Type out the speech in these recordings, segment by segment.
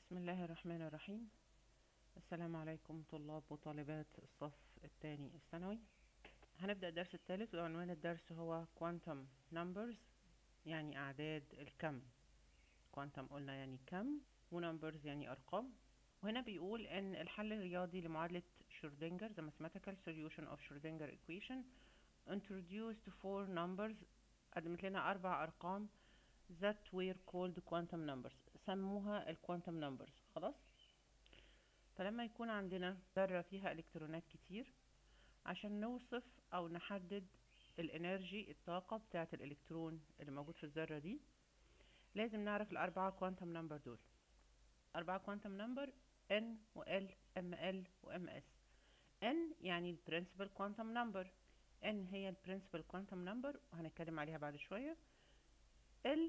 بسم الله الرحمن الرحيم السلام عليكم طلاب وطالبات الصف الثاني الثانوي هنبدأ الدرس الثالث وعنوان الدرس هو quantum numbers يعني أعداد الكم quantum قلنا يعني كم ونمبرز يعني أرقام وهنا بيقول إن الحل الرياضي لمعادلة شرودنجر the mathematical solution of Schrödinger equation introduced four numbers قدمت لنا أربع أرقام that were called quantum numbers سموها الكوانتم نمبرز خلاص فلما يكون عندنا ذرة فيها إلكترونات كتير عشان نوصف أو نحدد الإنرجي الطاقة بتاعة الإلكترون اللي موجود في الذرة دي لازم نعرف الأربعة كوانتم نمبر دول أربعة كوانتم نمبر N و L M L و M S N يعني ال principal quantum number N هي ال principal quantum number وهنتكلم عليها بعد شوية L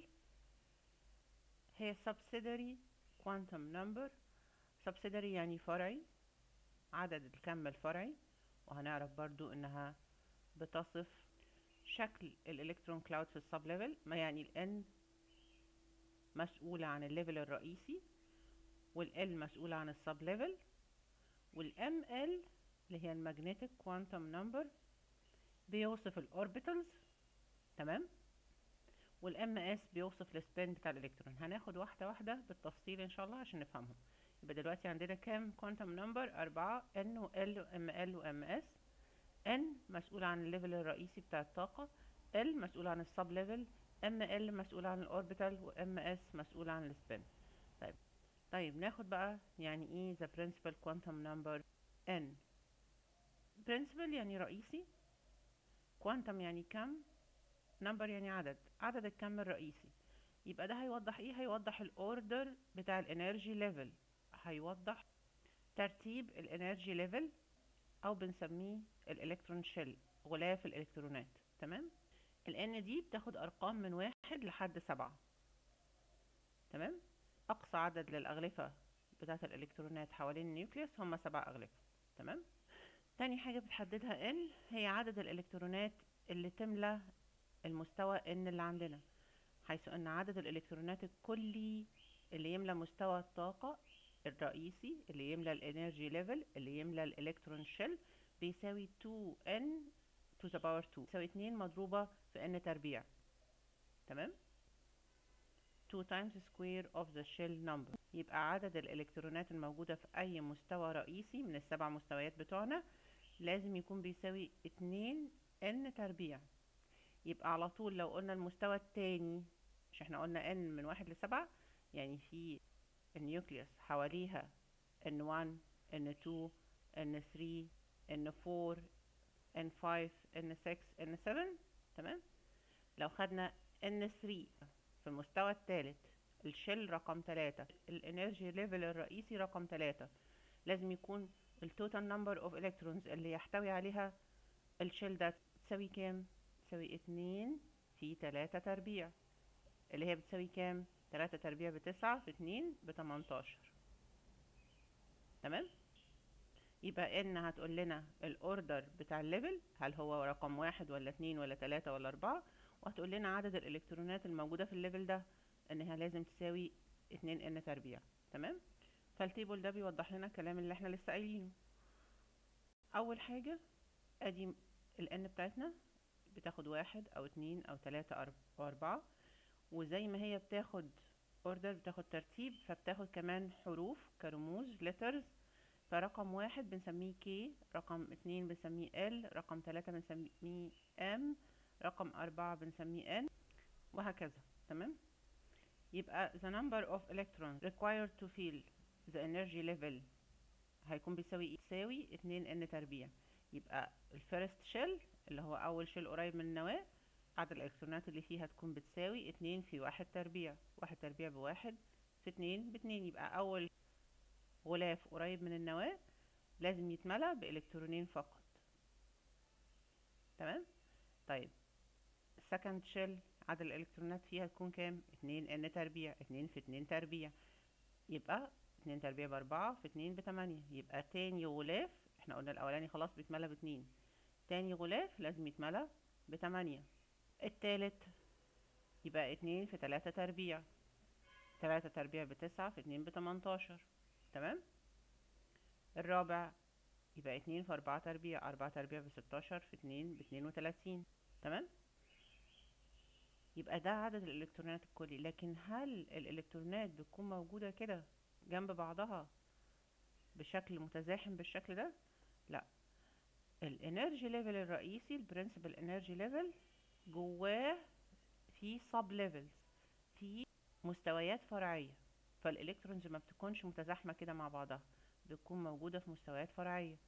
هي subsidiary quantum number subsidiary يعني فرعي عدد الكم الفرعي وهنعرف برضو انها بتصف شكل الالكترون كلاود في السب ليفل ما يعني ال N مسؤولة عن الليفل الرئيسي وال L مسؤولة عن السب ليفل وال ML اللي هي المagnetic quantum number بيوصف الاوربيتالز تمام والام اس بيوصف السبين بتاع الالكترون هناخد واحده واحده بالتفصيل ان شاء الله عشان نفهمهم يبقى دلوقتي عندنا كام كوانتم نمبر أربعة ان و ال و ام ال و ام اس ان مسؤول عن الليفل الرئيسي بتاع الطاقه ال مسؤول عن السب ليفل ام ال مسؤول عن الاوربيتال و ام اس مسؤول عن السبين طيب طيب ناخد بقى يعني ايه the principal quantum number n principal يعني رئيسي quantum يعني كم نمبر يعني عدد عدد الكم الرئيسي يبقى ده هيوضح ايه هيوضح الاوردر بتاع الانرجي ليفل هيوضح ترتيب الانرجي ليفل او بنسميه الالكترون شيل غلاف الالكترونات تمام الان دي بتاخد ارقام من واحد لحد سبعة تمام اقصى عدد للاغلفة بتاعة الالكترونات حوالين النيوكليوس هم سبع اغلفة تمام تاني حاجة بتحددها n هي عدد الالكترونات اللي تملى المستوى n اللي عندنا حيث ان عدد الالكترونات الكلي اللي يملى مستوى الطاقة الرئيسي اللي يملى الانرجي ليفل اللي يملى الالكترون شيل بيساوي 2n to the power 2 يساوي 2 مضروبة في n تربيع تمام 2 times square of the shell number يبقى عدد الالكترونات الموجودة في اي مستوى رئيسي من السبع مستويات بتوعنا لازم يكون بيساوي 2 n تربيع يبقى على طول لو قلنا المستوى التاني مش احنا قلنا n من واحد لسبعة يعني في النيوكليوس حواليها n1 n2 n3 n4 n5 n6 n7 تمام لو خدنا n3 في المستوى الثالث الشيل رقم تلاتة الانرجي ليفل الرئيسي رقم تلاتة لازم يكون التوتال نمبر اوف الكترونز اللي يحتوي عليها الشيل ده تساوي كام تساوي اتنين في تلاتة تربيع اللي هي بتساوي كام تلاتة تربيع بتسعة في اتنين بتمنتاشر تمام يبقى ان هتقول لنا الاوردر بتاع الليفل هل هو رقم واحد ولا اتنين ولا تلاتة ولا اربعة وهتقول لنا عدد الالكترونات الموجودة في الليفل ده انها لازم تساوي اتنين ان تربيع تمام فالتيبل ده بيوضح لنا الكلام اللي احنا لسه قايلينه اول حاجة ادي الان بتاعتنا بتاخد واحد او اتنين او تلاتة او اربعة وزي ما هي بتاخد اوردر بتاخد ترتيب فبتاخد كمان حروف كرموز letters فرقم واحد بنسميه K رقم اتنين بنسميه L رقم تلاتة بنسميه M رقم أربعة بنسميه N وهكذا تمام يبقى the number of electrons required to fill the energy level هيكون بيساوي ايه؟ يساوي اتنين n تربيع يبقى الفيرست شيل اللي هو أول شيل قريب من النواة عدد الإلكترونات اللي فيها تكون بتساوي اتنين في واحد تربيع واحد تربيع بواحد في اتنين باتنين يبقى أول غلاف قريب من النواة لازم يتملى بإلكترونين فقط تمام طيب السكند شيل عدد الإلكترونات فيها تكون كام اتنين ان تربيع اتنين في اتنين تربيع يبقى اتنين تربيع بأربعة في اتنين بتمانية يبقى تاني غلاف احنا قلنا الأولاني خلاص بيتملى باتنين تاني غلاف لازم يتملى بتمانية التالت يبقى اتنين في تلاتة تربيع تلاتة تربيع بتسعة في اتنين بتمنتاشر تمام الرابع يبقى اتنين في أربعة تربيع أربعة تربيع بستاشر في اتنين باتنين وتلاتين تمام يبقى ده عدد الإلكترونات الكلي لكن هل الإلكترونات بتكون موجودة كده جنب بعضها بشكل متزاحم بالشكل ده لا الانرجي ليفل الرئيسي البرنسبل انرجي ليفل جواه في سب ليفلز في مستويات فرعيه فالالكترونز ما بتكونش متزاحمه كده مع بعضها بتكون موجوده في مستويات فرعيه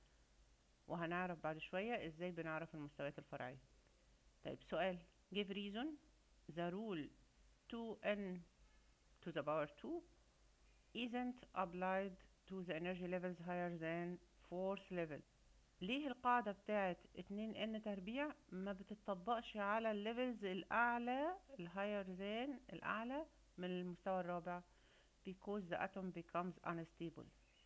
وهنعرف بعد شويه ازاي بنعرف المستويات الفرعيه طيب سؤال give reason the rule 2n to the power 2 isn't applied to the energy levels higher than fourth level ليه القاعدة بتاعت اتنين n تربيع ما بتطبقش على الليفلز الأعلى الهاير than الأعلى من المستوى الرابع because the atom becomes unstable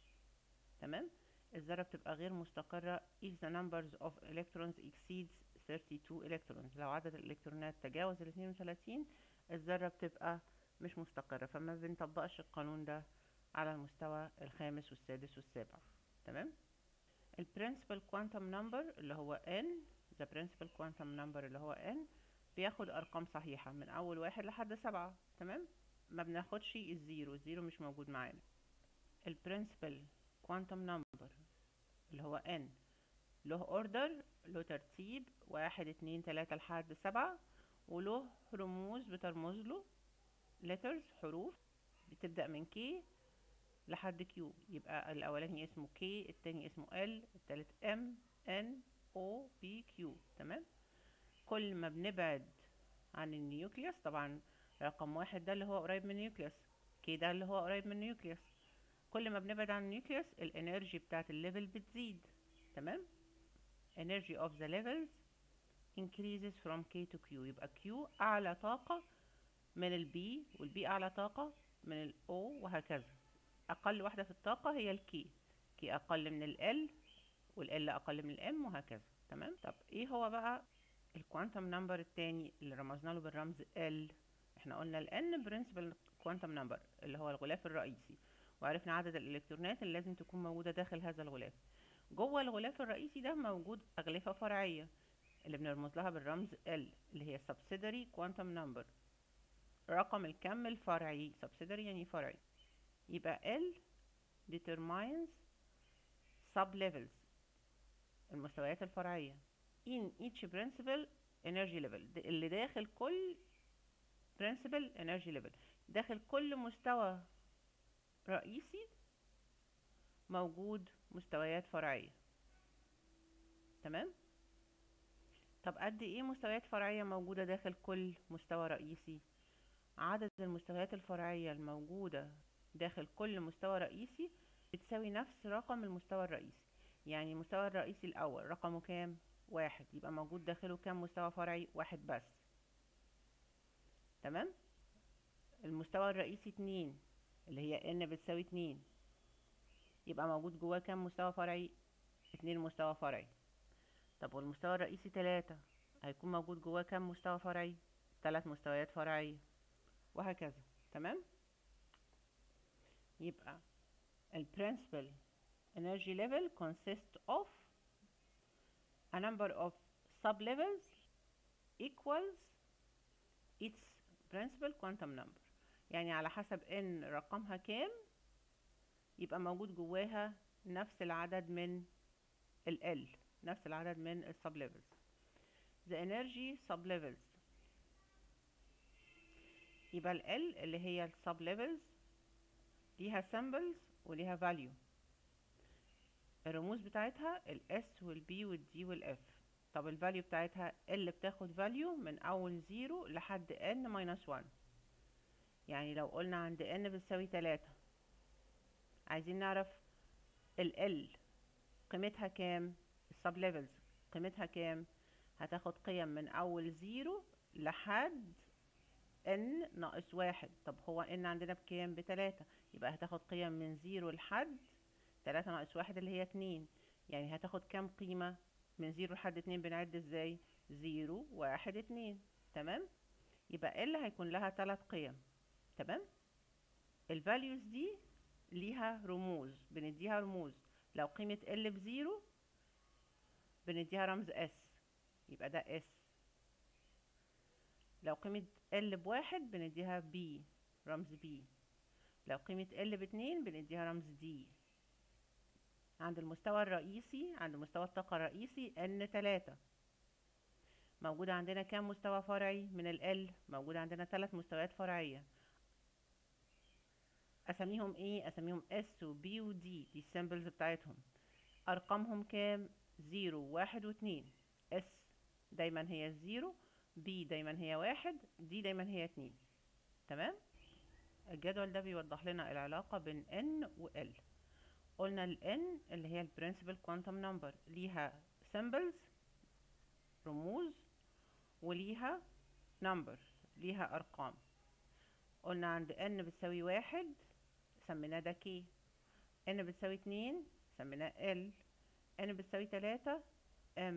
تمام الذرة بتبقى غير مستقرة if the numbers of electrons exceeds 32 electrons لو عدد الإلكترونات تجاوز ال 32 الذرة بتبقى مش مستقرة فما بنطبقش القانون ده على المستوى الخامس والسادس والسابع تمام ال principal quantum number اللي هو n the principal quantum number اللي هو n بياخد أرقام صحيحة من أول واحد لحد سبعة تمام ما بناخدش الزيرو الزيرو مش موجود معانا ال principal quantum number اللي هو n له order له ترتيب واحد اتنين تلاتة لحد سبعة وله رموز بترمز له letters حروف بتبدأ من K لحد Q يبقى الأولاني اسمه K التاني اسمه L التالت M N O P Q تمام كل ما بنبعد عن النيوكليوس طبعا رقم واحد ده اللي هو قريب من النيوكليوس K ده اللي هو قريب من النيوكليوس كل ما بنبعد عن النيوكليوس الانرجي بتاعت الليفل بتزيد تمام energy of the levels increases from K to Q يبقى Q أعلى طاقة من ال B وال B أعلى طاقة من ال O وهكذا أقل واحدة في الطاقة هي ال K K أقل من ال L وال L أقل من ال M وهكذا تمام طب إيه هو بقى الكوانتم نمبر التاني اللي رمزنا له بالرمز L احنا قلنا ال N برنسبل كوانتم نمبر اللي هو الغلاف الرئيسي وعرفنا عدد الإلكترونات اللي لازم تكون موجودة داخل هذا الغلاف جوه الغلاف الرئيسي ده موجود أغلفة فرعية اللي بنرمز لها بالرمز L اللي هي subsidiary quantum number رقم الكم الفرعي subsidiary يعني فرعي يبقى L determines sub levels المستويات الفرعية in each principal energy level اللي داخل كل principal energy level داخل كل مستوى رئيسي موجود مستويات فرعية تمام طب قد ايه مستويات فرعية موجودة داخل كل مستوى رئيسي عدد المستويات الفرعية الموجودة داخل كل مستوى رئيسي بتساوي نفس رقم المستوى الرئيسي يعني المستوى الرئيسي الأول رقمه كام؟ واحد يبقى موجود داخله كام مستوى فرعي؟ واحد بس تمام؟ المستوى الرئيسي اتنين اللي هي ان بتساوي اتنين يبقى موجود جواه كام مستوى فرعي؟ اتنين مستوى فرعي طب والمستوى الرئيسي تلاتة هيكون موجود جواه كام مستوى فرعي؟ تلات مستويات فرعية وهكذا تمام؟ يبقى ال principal energy level consists of a number of sublevels equals its principal quantum number يعني على حسب ان رقمها كام يبقى موجود جواها نفس العدد من ال L نفس العدد من ال sublevels the energy sublevels يبقى ال L اللي هي ال sublevels ليها symbols وليها value الرموز بتاعتها ال S وال B وال D وال F طب ال value بتاعتها اللي بتاخد value من أول زيرو لحد n minus 1 يعني لو قلنا عند n بتساوي تلاتة عايزين نعرف ال L قيمتها كام السب ليفلز قيمتها كام هتاخد قيم من أول زيرو لحد n ناقص واحد طب هو n عندنا بكام بتلاتة يبقى هتاخد قيم من زيرو لحد تلاتة ناقص واحد اللي هي اتنين يعني هتاخد كام قيمة من زيرو لحد اتنين بنعد ازاي زيرو واحد اتنين تمام يبقى ال هيكون لها تلات قيم تمام الفاليوز دي ليها رموز بنديها رموز لو قيمة ال بزيرو بنديها رمز اس يبقى ده اس لو قيمة ال بواحد بنديها بي رمز بي لو قيمة ال باتنين بنديها رمز دي عند المستوى الرئيسي عند مستوى الطاقة الرئيسي ان تلاتة موجود عندنا كام مستوى فرعي من ال موجود عندنا ثلاث مستويات فرعية اسميهم ايه اسميهم اس و بي و دي دي السيمبلز بتاعتهم ارقامهم كام زيرو واحد واتنين اس دايما هي الزيرو بي دايما هي واحد دي دايما هي اتنين تمام الجدول ده بيوضح لنا العلاقة بين n و l قلنا ال n اللي هي ال principal quantum number ليها symbols رموز وليها numbers ليها أرقام قلنا عند n بتساوي واحد سميناه ده k n بتساوي اتنين سميناه l n بتساوي تلاتة m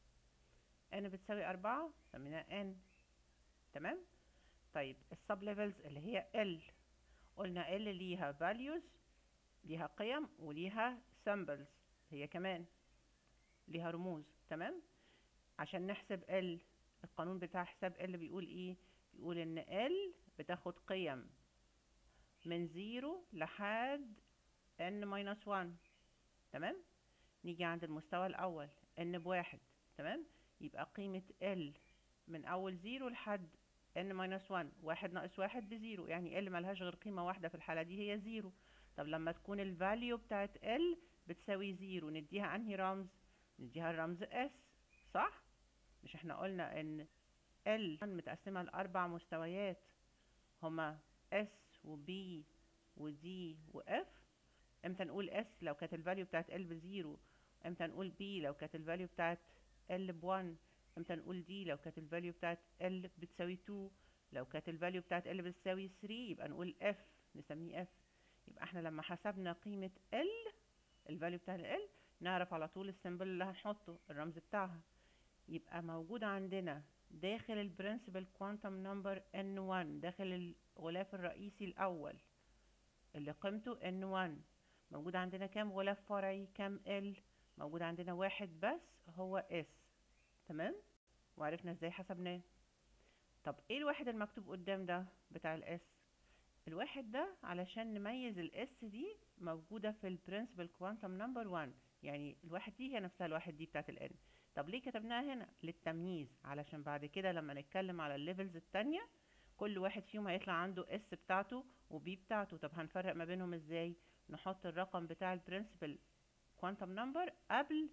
n بتساوي أربعة سميناه n تمام طيب السب ليفلز اللي هي ال قلنا ال ليها values ليها قيم وليها symbols هي كمان ليها رموز تمام عشان نحسب ال القانون بتاع حساب ال بيقول ايه بيقول ان ال بتاخد قيم من زيرو لحد n minus 1 تمام نيجي عند المستوى الاول n بواحد تمام يبقى قيمة ال من اول زيرو لحد n minus 1 واحد ناقص واحد بزيرو يعني ال ملهاش غير قيمة واحدة في الحالة دي هي زيرو طب لما تكون الفاليو بتاعت ال بتساوي زيرو نديها انهي رمز نديها الرمز s صح مش احنا قلنا ان ال متقسمة لأربع مستويات هما S و B و D و F امتى نقول S لو كانت الفاليو بتاعت L بزيرو امتى نقول B لو كانت الفاليو بتاعت L بوان امتى نقول D لو كانت الفاليو بتاعت L بتساوي 2 لو كانت الفاليو بتاعت L بتساوي 3 يبقى نقول F نسميه F يبقى احنا لما حسبنا قيمة L الفاليو بتاعت L نعرف على طول السيمبل اللي هنحطه الرمز بتاعها يبقى موجود عندنا داخل البرنسبل كوانتم نمبر n1 داخل الغلاف الرئيسي الاول اللي قيمته n1 موجود عندنا كام غلاف فرعي كام l موجود عندنا واحد بس هو s تمام وعرفنا ازاي حسبناه طب ايه الواحد المكتوب قدام ده بتاع الاس الواحد ده علشان نميز الاس دي موجودة في البرنسبل كوانتم نمبر 1 يعني الواحد دي هي نفسها الواحد دي بتاعت الان طب ليه كتبناها هنا للتمييز علشان بعد كده لما نتكلم على الليفلز التانية كل واحد فيهم هيطلع عنده اس بتاعته وبي بتاعته طب هنفرق ما بينهم ازاي نحط الرقم بتاع البرنسبل كوانتم نمبر قبل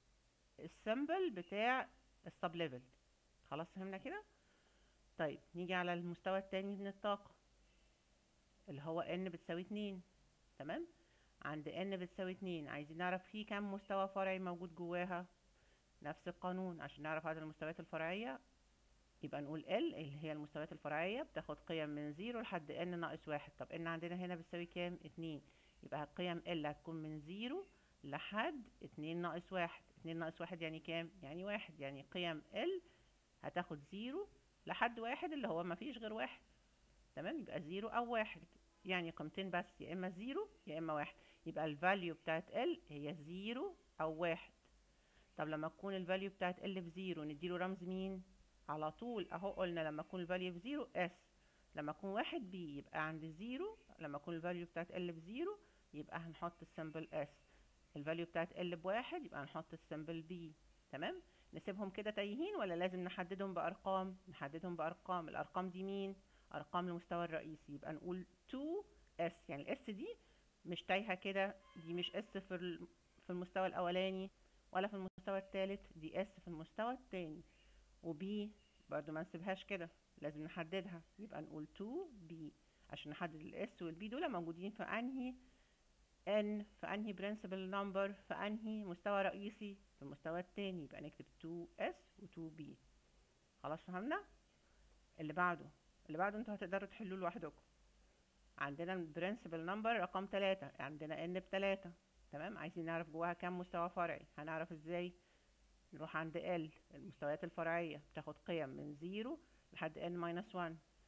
السمبل بتاع السب ليفل خلاص فهمنا كده طيب نيجي على المستوى التاني من الطاقة اللي هو n بتساوي اتنين تمام عند n بتساوي اتنين عايزين نعرف فيه كام مستوى فرعي موجود جواها نفس القانون عشان نعرف عدد المستويات الفرعية يبقى نقول L اللي هي المستويات الفرعية بتاخد قيم من زيرو لحد N ناقص واحد طب N عندنا هنا بتساوي كام؟ اتنين يبقى قيم L هتكون من زيرو لحد اتنين ناقص واحد اتنين ناقص واحد يعني كام؟ يعني واحد يعني قيم L هتاخد زيرو لحد واحد اللي هو مفيش غير واحد تمام يبقى زيرو أو واحد يعني قيمتين بس يا إما زيرو يا إما واحد يبقى الفاليو بتاعت L هي زيرو أو واحد طب لما تكون الفاليو بتاعت ال بزيرو نديله رمز مين على طول اهو قلنا لما تكون الفاليو بزيرو اس لما يكون واحد بي يبقى عند زيرو لما يكون الفاليو بتاعت ال بزيرو يبقى هنحط السمبل اس الفاليو بتاعت ال بواحد يبقى هنحط السمبل بي تمام نسيبهم كده تايهين ولا لازم نحددهم بارقام نحددهم بارقام الارقام دي مين ارقام المستوى الرئيسي يبقى نقول 2 اس يعني الاس دي مش تايهه كده دي مش اس في في المستوى الاولاني ولا في المستوى الثالث دي اس في المستوى الثاني وبي برضو ما نسيبهاش كده لازم نحددها يبقى نقول 2 بي عشان نحدد الاس والبي دول موجودين في انهي ان في انهي برنسبل نمبر في انهي مستوى رئيسي في المستوى الثاني يبقى نكتب 2 اس و 2 بي خلاص فهمنا اللي بعده اللي بعده انتوا هتقدروا تحلوه لوحدكم عندنا البرنسبل نمبر رقم 3 عندنا ان بتلاتة تمام عايزين نعرف جواها كام مستوى فرعي هنعرف ازاي نروح عند ال المستويات الفرعية بتاخد قيم من زيرو لحد n minus 1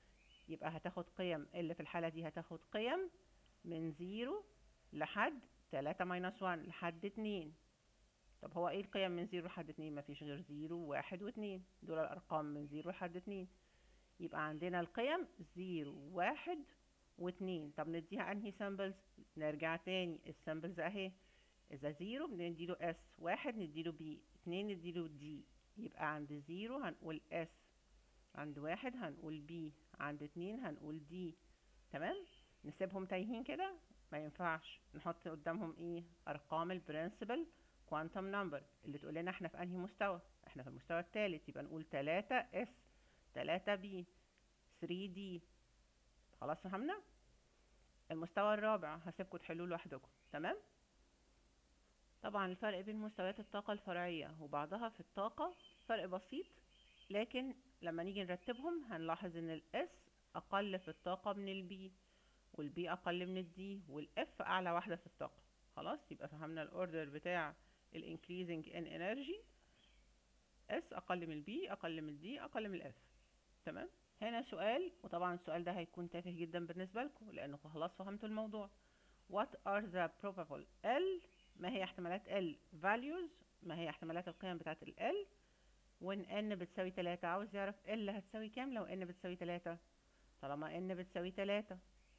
يبقى هتاخد قيم اللي في الحالة دي هتاخد قيم من زيرو لحد تلاتة ماينس وان لحد اتنين طب هو ايه القيم من زيرو لحد اتنين مفيش غير زيرو وواحد واتنين دول الارقام من زيرو لحد اتنين يبقى عندنا القيم زيرو واحد واتنين طب نديها انهي سامبلز نرجع تاني السامبلز اهي اذا زيرو بنديله اس واحد نديله بي اتنين نديله دي يبقى عند زيرو هنقول اس عند واحد هنقول بي عند اتنين هنقول دي تمام نسيبهم تايهين كده ما ينفعش نحط قدامهم ايه ارقام البرنسبل كوانتم نمبر اللي تقول لنا احنا في انهي مستوى احنا في المستوى الثالث يبقى نقول 3 اس 3 بي 3 دي خلاص فهمنا المستوى الرابع هسيبكم تحلوه لوحدكم تمام طبعا الفرق بين مستويات الطاقة الفرعية وبعضها في الطاقة فرق بسيط لكن لما نيجي نرتبهم هنلاحظ ان الاس اقل في الطاقة من البي والبي اقل من الدي والاف اعلى واحدة في الطاقة خلاص يبقى فهمنا الاوردر بتاع الانكريزنج ان انرجي اس اقل من البي اقل من الدي اقل من الاف تمام هنا سؤال وطبعا السؤال ده هيكون تافه جدا بالنسبة لكم لانه خلاص فهمتوا الموضوع what are the probable L ما هي احتمالات L values ما هي احتمالات القيم بتاعت ال L وان n بتساوي تلاتة عاوز يعرف L هتساوي كام لو n بتساوي تلاتة طالما n بتساوي تلاتة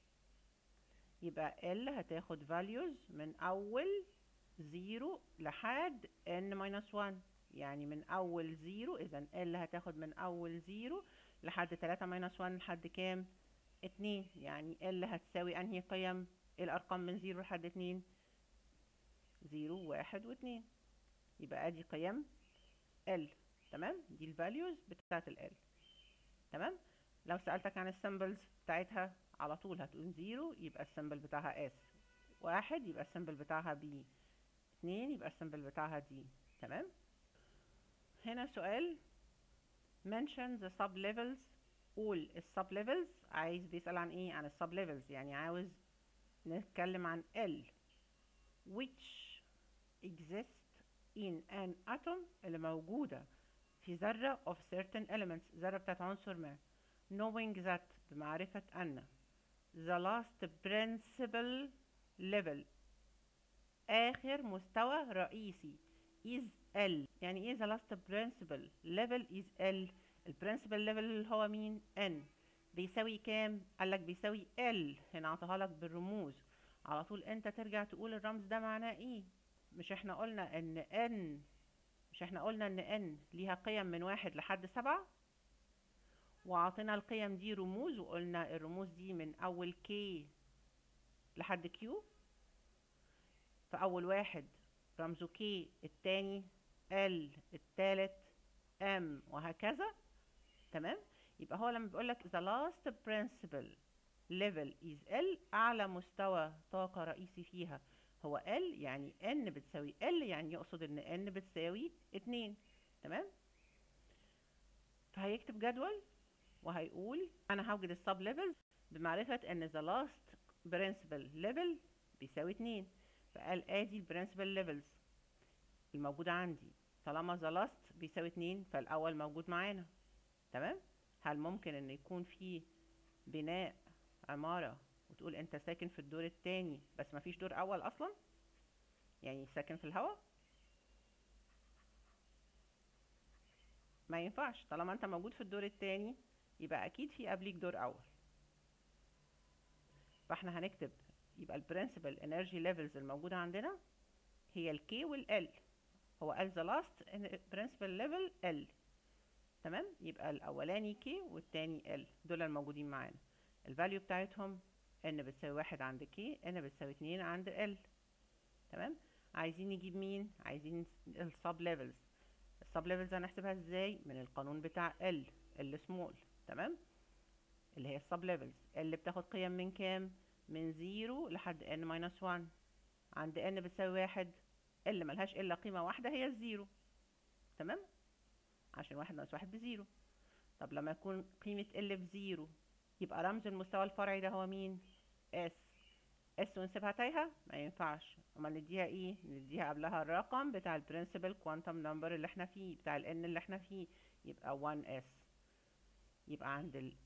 يبقى L هتاخد values من أول زيرو لحد n minus 1 يعني من أول زيرو إذا L هتاخد من أول زيرو لحد تلاتة minus 1 لحد كام؟ اتنين يعني L هتساوي أنهي قيم؟ الأرقام من زيرو لحد اتنين زيرو واحد واتنين يبقى ادي قيم L تمام دي الفاليوز بتاعت ال L تمام لو سألتك عن السمبلز بتاعتها على طول هتقول زيرو يبقى السمبل بتاعها S واحد يبقى السمبل بتاعها B اتنين يبقى السمبل بتاعها D تمام هنا سؤال mention the sub levels قول السب ليفلز عايز بيسأل عن ايه عن السب ليفلز يعني عاوز نتكلم عن L which exist in an atom اللي موجودة في ذرة of certain elements ذرة بتاعت عنصر ما knowing that بمعرفة أن the last principal level آخر مستوى رئيسي is L يعني ايه the last principal level is L البرنسبل level اللي هو مين N بيساوي كام قالك بيساوي L هنا عطاها لك بالرموز على طول انت ترجع تقول الرمز ده معناه ايه مش احنا قلنا ان N مش احنا قلنا ان N ليها قيم من واحد لحد سبعة وعطينا القيم دي رموز وقلنا الرموز دي من اول K لحد Q فاول واحد رمزه K التاني L التالت M وهكذا تمام يبقى هو لما بيقولك the last principle level is L أعلى مستوى طاقة رئيسي فيها هو L يعني N بتساوي L يعني يقصد إن N بتساوي اتنين تمام فهيكتب جدول وهيقول أنا هوجد السب ليفلز بمعرفة إن the last principle level بيساوي اتنين فقال ادي البرنسبل ليفلز الموجودة عندي طالما the last بيساوي اتنين فالأول موجود معانا تمام هل ممكن ان يكون في بناء عمارة وتقول انت ساكن في الدور التاني بس مفيش دور اول اصلا يعني ساكن في الهوا ما ينفعش طالما انت موجود في الدور التاني يبقى اكيد في قبليك دور اول فاحنا هنكتب يبقى البرنسبل انرجي ليفلز الموجودة عندنا هي الكي والال هو قال the last principal level L تمام يبقى الاولاني كي والتاني ال دول الموجودين معانا الفاليو بتاعتهم ان بتساوي واحد عند كي ان بتساوي اتنين عند ال تمام عايزين نجيب مين عايزين السب ليفلز السب ليفلز هنحسبها ازاي من القانون بتاع ال ال سمول تمام اللي هي السب ليفلز اللي بتاخد قيم من كام من زيرو لحد ان ماينس وان عند ان بتساوي واحد اللي ملهاش الا قيمة واحدة هي الزيرو تمام عشان واحد ناقص واحد بزيرو طب لما يكون قيمة ال بزيرو يبقى رمز المستوى الفرعي ده هو مين اس اس ونسيبها تايهة ما ينفعش اما نديها ايه نديها قبلها الرقم بتاع البرنسبل كوانتم نمبر اللي احنا فيه بتاع ال n اللي احنا فيه يبقى 1 اس يبقى عند ال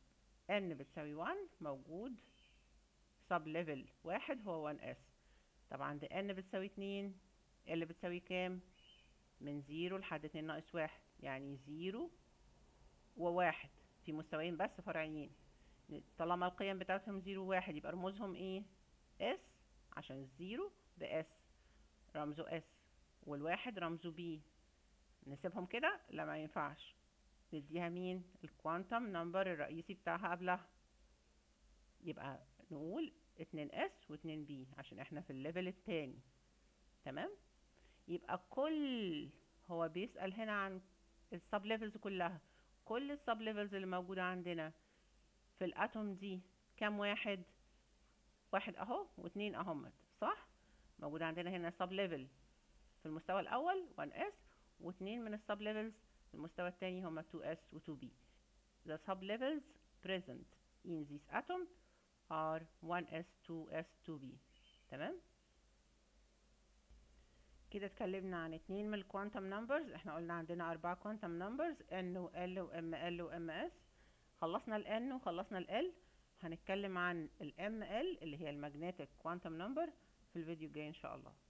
n بتساوي 1 موجود سب ليفل واحد هو 1 s طب عند n بتساوي 2 ال بتساوي كام من 0 لحد 2 ناقص 1 يعني 0 وواحد في مستويين بس فرعيين طالما القيم بتاعتهم 0 وواحد يبقى رموزهم ايه s عشان الزيرو ب s رمزه s والواحد رمزه b نسيبهم كده لا ما ينفعش نديها مين الكوانتم نمبر الرئيسي بتاعها قبلها يبقى نقول اتنين اس واتنين بي عشان احنا في الليفل التاني تمام يبقى كل هو بيسأل هنا عن السب ليفلز كلها كل السب ليفلز اللي موجودة عندنا في الاتوم دي كام واحد واحد اهو واتنين اهمت صح موجود عندنا هنا سب ليفل في المستوى الاول 1s واتنين من السب ليفلز في المستوى الثاني هما 2s و 2b the sub levels present in this atom are 1s 2s 2b تمام كده اتكلمنا عن اتنين من الكوانتم نمبرز احنا قلنا عندنا اربعة كوانتم نمبرز n و l و ml و ms خلصنا ال n وخلصنا ال l هنتكلم عن ال ml اللي هي المagnetic quantum number في الفيديو الجاي ان شاء الله